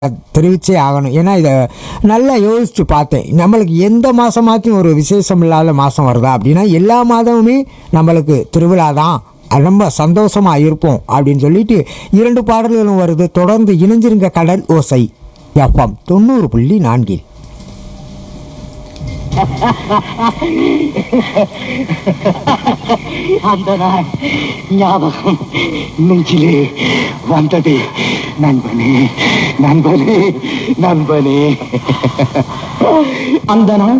தெரிவிச்சே ஆகணும் ஏன்னா இதை நல்லா யோசித்து பார்த்தேன் நம்மளுக்கு எந்த மாதமாச்சும் ஒரு விசேஷம் இல்லாத மாதம் வருதா அப்படின்னா எல்லா மாதமுமே நம்மளுக்கு திருவிழா தான் ரொம்ப சந்தோஷமாக இருப்போம் அப்படின்னு சொல்லிட்டு இரண்டு பாடல்களும் வருது தொடர்ந்து இணைஞ்சிருங்க கடல் ஓசை எஃப்எம் தொண்ணூறு புள்ளி நான்கில் அந்த நாள் ஞாபகம் நெஞ்சிலே வந்தது நண்பனே நண்பனே நண்பனே அந்த நாள்